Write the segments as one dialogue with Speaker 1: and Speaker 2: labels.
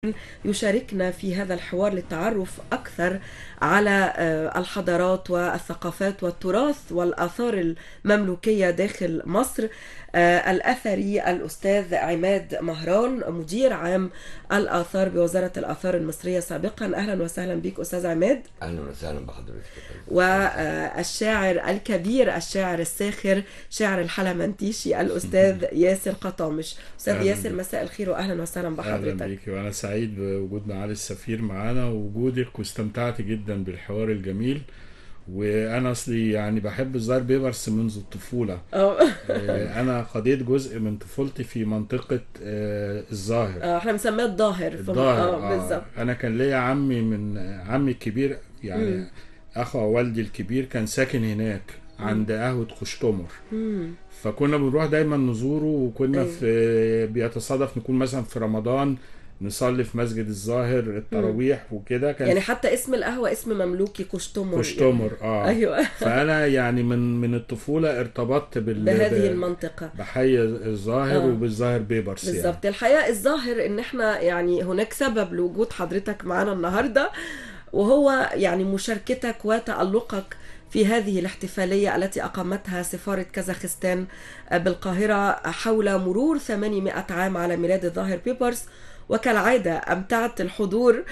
Speaker 1: يشاركنا في هذا الحوار للتعرف أكثر على الحضارات والثقافات والتراث والآثار المملوكية داخل مصر الأثري الأستاذ عماد مهران مدير عام الآثار بوزارة الآثار المصرية سابقا أهلا وسهلا بك أستاذ عماد
Speaker 2: اهلا وسهلا بحضرتك
Speaker 1: والشاعر الكبير الشاعر الساخر شاعر الحلمنتيشي الأستاذ ياسر قطامش أستاذ
Speaker 3: أهلاً
Speaker 1: ياسر
Speaker 3: بك.
Speaker 1: مساء الخير وأهلا وسهلا
Speaker 3: اهلا
Speaker 1: بحضرتك
Speaker 3: بيك وانا سعيد بوجود معالي السفير معانا ووجودك واستمتعت جدا بالحوار الجميل وانا اصلي يعني بحب الزهر بيبرس منذ الطفوله
Speaker 1: اه
Speaker 3: آه، انا قضيت جزء من طفولتي في منطقه آه، الظاهر
Speaker 1: آه، احنا بنسميه الظاهر في-
Speaker 3: الظاهر
Speaker 1: اه بالظبط
Speaker 3: انا كان ليا عمي من عمي الكبير يعني
Speaker 1: مم.
Speaker 3: اخو والدي الكبير كان ساكن هناك عند قهوه قشتمر
Speaker 1: مم.
Speaker 3: فكنا بنروح دايما نزوره وكنا
Speaker 1: أيوة.
Speaker 3: في بيتصادف نكون مثلا في رمضان نصلي في مسجد الظاهر التراويح وكده كان
Speaker 1: يعني حتى اسم القهوة اسم مملوكي قشتمر
Speaker 3: قشتمر اه
Speaker 1: ايوه
Speaker 3: فانا يعني من من الطفوله ارتبطت بال
Speaker 1: بهذه
Speaker 3: ب-
Speaker 1: المنطقة
Speaker 3: بحي الظاهر
Speaker 1: آه.
Speaker 3: وبالظاهر بيبرس يعني
Speaker 1: بالظبط الحقيقة الظاهر ان احنا يعني هناك سبب لوجود حضرتك معنا النهاردة وهو يعني مشاركتك وتألقك في هذه الاحتفالية التي أقامتها سفارة كازاخستان بالقاهرة حول مرور 800 عام على ميلاد الظاهر بيبرس وكالعادة أمتعت الحضور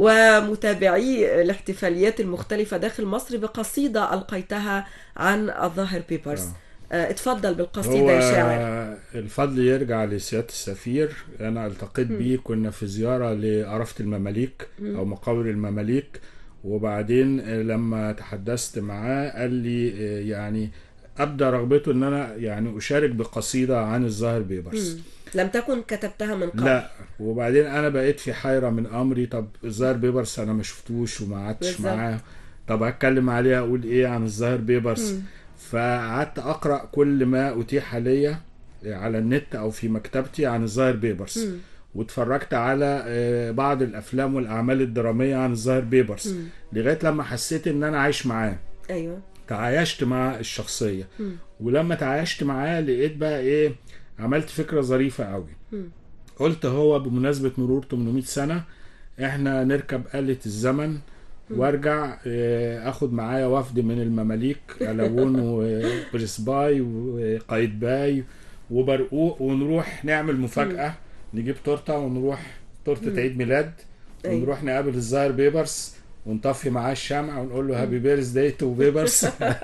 Speaker 1: ومتابعي الاحتفاليات المختلفة داخل مصر بقصيدة ألقيتها عن الظاهر بيبرس
Speaker 3: آه.
Speaker 1: آه، اتفضل بالقصيدة
Speaker 3: هو
Speaker 1: يا شاعر
Speaker 3: الفضل يرجع لسيادة السفير أنا التقيت بيه كنا في زيارة لأرفة المماليك أو مقابر المماليك وبعدين لما تحدثت معاه قال لي يعني أبدى رغبته إن أنا يعني أشارك بقصيدة عن الظاهر بيبرس
Speaker 1: مم. لم تكن كتبتها من قبل
Speaker 3: لا وبعدين انا بقيت في حيره من امري طب الظاهر بيبرس انا ما شفتوش وما قعدتش
Speaker 1: بالظبط.
Speaker 3: معاه طب اتكلم عليه اقول ايه عن الظاهر بيبرس
Speaker 1: مم.
Speaker 3: فقعدت اقرا كل ما اتيح ليا على النت او في مكتبتي عن الظاهر بيبرس
Speaker 1: مم.
Speaker 3: واتفرجت على آه، بعض الافلام والاعمال الدراميه عن الظاهر بيبرس
Speaker 1: مم.
Speaker 3: لغايه لما حسيت ان انا عايش معاه
Speaker 1: ايوه
Speaker 3: تعايشت مع الشخصيه
Speaker 1: مم.
Speaker 3: ولما تعايشت معاه لقيت بقى ايه عملت فكره ظريفه قوي
Speaker 1: مم.
Speaker 3: قلت هو بمناسبة مرور 800 سنة احنا نركب آلة الزمن وارجع اه، اخد معايا وفد من المماليك علوون وبرسباي وقايتباي وبرقوق ونروح نعمل مفاجأة نجيب تورتة ونروح تورتة عيد ميلاد
Speaker 1: أيوة.
Speaker 3: ونروح نقابل الظاهر بيبرس ونطفي معاه الشمع ونقول له هابي بيرث داي تو بيبرس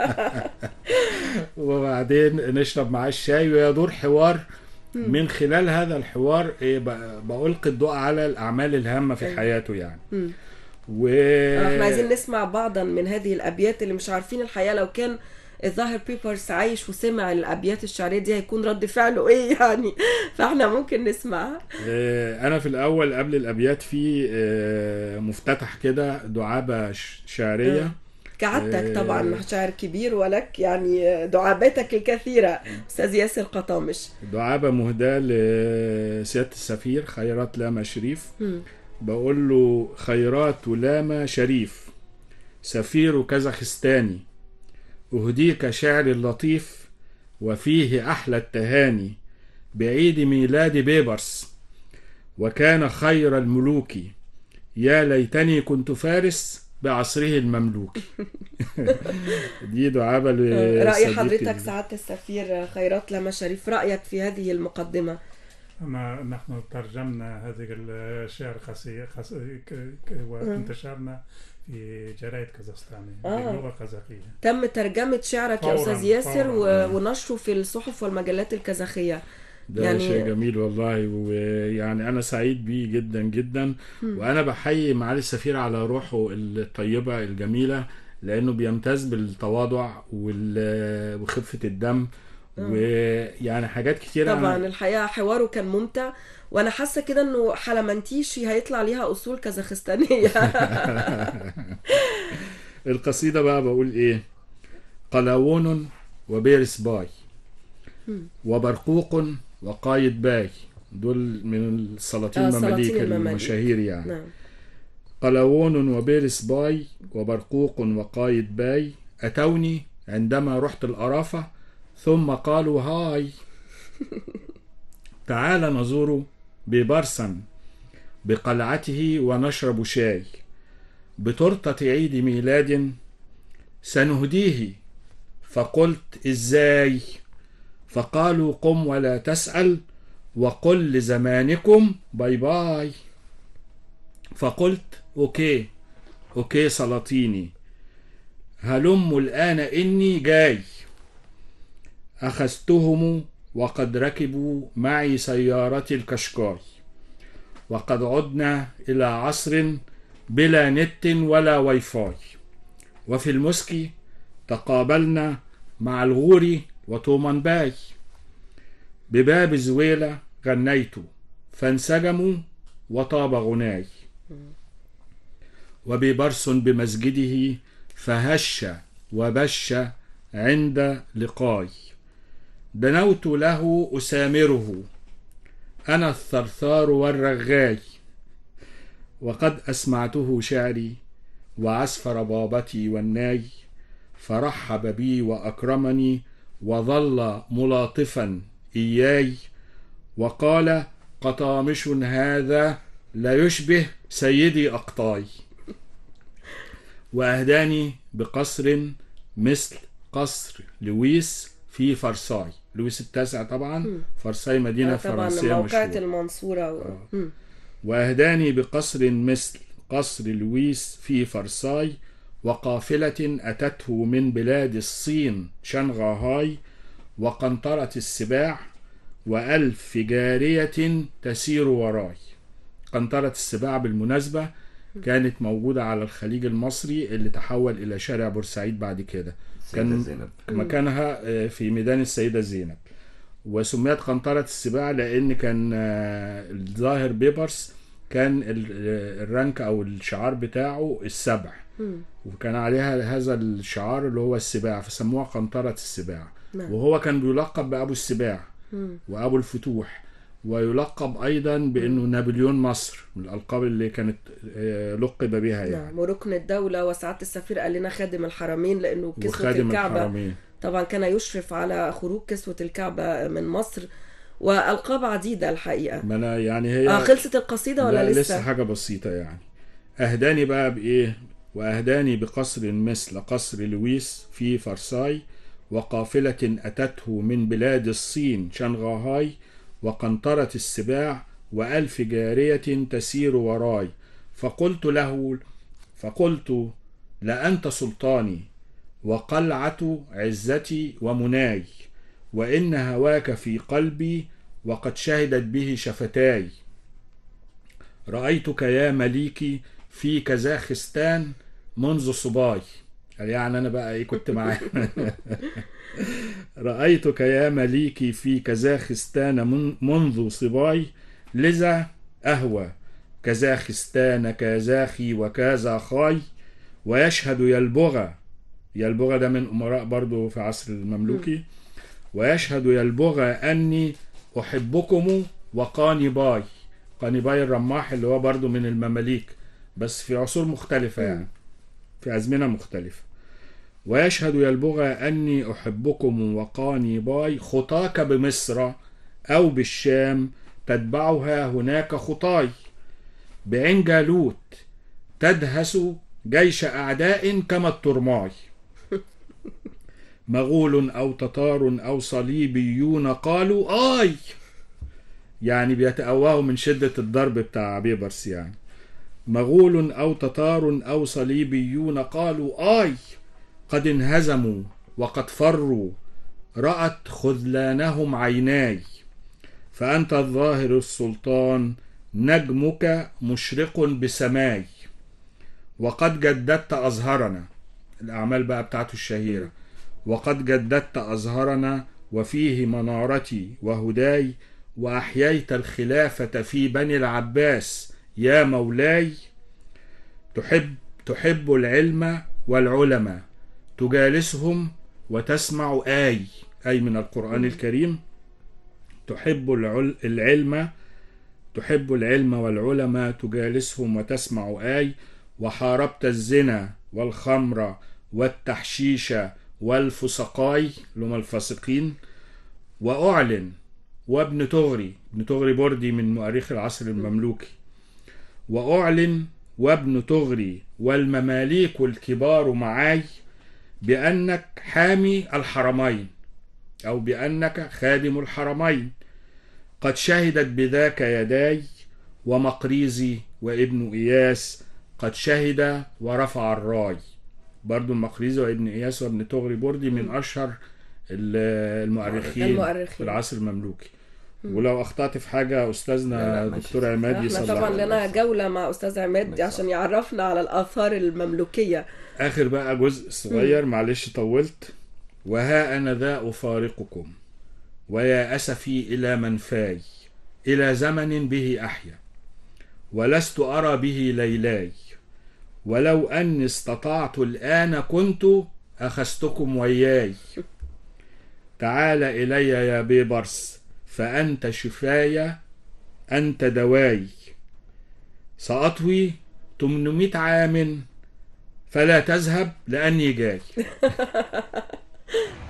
Speaker 3: وبعدين نشرب معاه الشاي ويدور حوار من خلال هذا الحوار إيه، ب- بألقي الضوء على الأعمال الهامة في
Speaker 1: أيوة.
Speaker 3: حياته يعني
Speaker 1: مم.
Speaker 3: و
Speaker 1: آه، احنا عايزين نسمع بعضا من هذه الابيات اللي مش عارفين الحقيقه لو كان الظاهر بيبرس عايش وسمع الابيات الشعريه دي هيكون رد فعله ايه يعني فاحنا ممكن نسمعها
Speaker 3: آه، أنا في الأول قبل الأبيات في آه، مفتتح كده دعابة ش- شعرية
Speaker 1: آه. كعادتك
Speaker 3: آه.
Speaker 1: طبعا شاعر كبير ولك يعني دعاباتك الكثيره استاذ ياسر قطامش
Speaker 3: دعابة مهداة لسيادة السفير خيرات لاما شريف
Speaker 1: مم.
Speaker 3: بقول له خيرات لاما شريف سفير كازاخستاني أهديك شعر اللطيف وفيه أحلى التهاني بعيد ميلاد بيبرس وكان خير الملوك يا ليتني كنت فارس بعصره المملوك دي دعابة
Speaker 1: راي
Speaker 3: لصديقي
Speaker 1: حضرتك سعاده السفير خيرات لما شريف رايك في هذه المقدمه
Speaker 4: أنا نحن ترجمنا هذه الشعر خسي خس... ك... ك... وانتشرنا في جرائد كازاخستانية
Speaker 1: آه.
Speaker 4: باللغة الكازاخية
Speaker 1: تم ترجمه شعرك يا
Speaker 4: فوراً،
Speaker 1: استاذ ياسر
Speaker 4: فوراً.
Speaker 1: و- ونشره في الصحف والمجلات الكازاخيه
Speaker 3: ده
Speaker 1: يعني-
Speaker 3: يعني شيء جميل والله ويعني انا سعيد بيه جدا جدا وانا بحيي معالي السفير على روحه الطيبه الجميله لانه بيمتاز بالتواضع وال- وخفه الدم ويعني حاجات كتيره
Speaker 1: طبعا
Speaker 3: أنا
Speaker 1: الحقيقه حواره كان ممتع وانا حاسه كده انه حلمنتيشي هيطلع ليها اصول كازاخستانيه
Speaker 3: القصيده بقى بقول ايه قلاوون وبيرس باي وبرقوق وقايد باي دول من السلاطين
Speaker 1: آه، سلاطين
Speaker 3: المماليك
Speaker 1: المماليك.
Speaker 3: المشاهير يعني
Speaker 1: نعم
Speaker 3: قلاوون وبيرس باي وبرقوق وقايد باي أتوني عندما رحت الأرافة ثم قالوا هاي تعال نزور ببرسا بقلعته ونشرب شاي بتورتة عيد ميلاد سنهديه فقلت ازاي فقالوا قم ولا تسأل وقل لزمانكم باي باي فقلت اوكي اوكي سلاطيني هلم الآن إني جاي أخذتهم وقد ركبوا معي سيارتي الكشكاي وقد عدنا إلى عصر بلا نت ولا واي فاي وفي المسكي تقابلنا مع الغوري وتومان باي بباب زويلة غنيت فانسجموا وطاب غناي وببرس بمسجده فهش وبش عند لقاي دنوت له أسامره أنا الثرثار والرغاي وقد أسمعته شعري وعزف ربابتي والناي فرحب بي وأكرمني وظل ملاطفا إياي وقال قطامش هذا لا يشبه سيدي أقطاي وأهداني بقصر مثل قصر لويس في فرساي لويس التاسع طبعا فرساي مدينة
Speaker 1: طبعا
Speaker 3: فرنسية
Speaker 1: موقعة
Speaker 3: مشهورة
Speaker 1: المنصورة و...
Speaker 3: آه.
Speaker 1: مم.
Speaker 3: وأهداني بقصر مثل قصر لويس في فرساي وقافلة أتته من بلاد الصين شنغهاي وقنطرة السباع وألف جارية تسير وراي قنطرة السباع بالمناسبة كانت موجودة على الخليج المصري اللي تحول إلى شارع بورسعيد بعد كده
Speaker 2: سيدة
Speaker 3: كان
Speaker 2: زينب
Speaker 3: مكانها آه، في ميدان السيدة زينب وسميت قنطرة السباع لأن كان آه، الظاهر بيبرس كان ال- آه، الرانك أو الشعار بتاعه السبع
Speaker 1: مم.
Speaker 3: وكان عليها هذا الشعار اللي هو السباع فسموها قنطرة السباع
Speaker 1: نعم.
Speaker 3: وهو كان بيلقب بأبو السباع
Speaker 1: مم.
Speaker 3: وأبو الفتوح ويلقب أيضا بأنه نابليون مصر من الألقاب اللي كانت آه، لقب بها يعني
Speaker 1: نعم وركن الدولة وسعادة السفير قال لنا خادم الحرمين لأنه كسوة
Speaker 3: وخادم
Speaker 1: الكعبة
Speaker 3: الحرمين
Speaker 1: طبعا كان يشرف على خروج كسوة الكعبة من مصر وألقاب عديدة الحقيقة
Speaker 3: ما أنا يعني هي
Speaker 1: آه خلصت القصيدة ولا
Speaker 3: لا
Speaker 1: لسه؟
Speaker 3: لسه حاجة بسيطة يعني أهداني بقى بإيه وأهداني بقصر مثل قصر لويس في فرساي وقافلة أتته من بلاد الصين شنغهاي وقنطرة السباع وألف جارية تسير وراي فقلت له فقلت لأنت سلطاني وقلعة عزتي ومناي وإن هواك في قلبي وقد شهدت به شفتاي رأيتك يا مليكي في كازاخستان منذ صباي قال يعني أنا بقى إيه كنت معاه رأيتك يا مليكي في كازاخستان من- منذ صباي لذا أهوى كازاخستان كازاخي وكازاخاي ويشهد يلبغى يلبغى ده من أمراء برضو في عصر المملوكي ويشهد يلبغى أني أحبكم وقانباي قانباي الرماح اللي هو برضو من المماليك بس في عصور مختلفة يعني في أزمنة مختلفة ويشهد يلبغى أني أحبكم وقانباي خطاك بمصر أو بالشام تتبعها هناك خطاي بعين جالوت تدهس جيش أعداء كما الترماي مغول أو تتار أو صليبيون قالوا آي يعني بيتأوهوا من شدة الضرب بتاع بيبرس يعني مغول أو تتار أو صليبيون قالوا آي قد انهزموا وقد فروا رأت خذلانهم عيناي فأنت الظاهر السلطان نجمك مشرق بسماي وقد جددت أزهرنا الأعمال بقى بتاعته الشهيرة وقد جددت أزهرنا وفيه منارتي وهداي وأحييت الخلافة في بني العباس يا مولاي تحب تحب العلم والعلماء تجالسهم وتسمع آي أي من القرآن الكريم تحب العل- العلم تحب العلم والعلماء تجالسهم وتسمع آي وحاربت الزنا والخمر والتحشيش والفسقاي اللي هم الفاسقين وأعلن وابن تغري ابن تغري بردي من مؤرخ العصر المملوكي وأعلن وابن تغري والمماليك الكبار معاي بأنك حامي الحرمين أو بأنك خادم الحرمين قد شهدت بذاك يداي ومقريزي وابن إياس قد شهد ورفع الراي برضو المقريزي وابن إياس وابن تغري بردي من أشهر ال- المؤرخين
Speaker 1: المؤرخين.
Speaker 3: في العصر المملوكي ولو أخطأت في حاجة أستاذنا
Speaker 1: لا، لا، ماشي.
Speaker 3: دكتور عماد
Speaker 1: احنا
Speaker 3: يصلح
Speaker 1: طبعا لنا جولة مع أستاذ عماد
Speaker 3: بالظبط.
Speaker 1: عشان يعرفنا على الآثار المملوكية
Speaker 3: آخر بقى جزء صغير معلش طولت وها أنا ذا أفارقكم ويا أسفي إلى منفاي إلى زمن به أحيا ولست أرى به ليلاي ولو أني استطعت الآن كنت أخذتكم وياي تعال إلي يا بيبرس فأنت شفايا أنت دواي سأطوي 800 عام فلا تذهب لأني جاي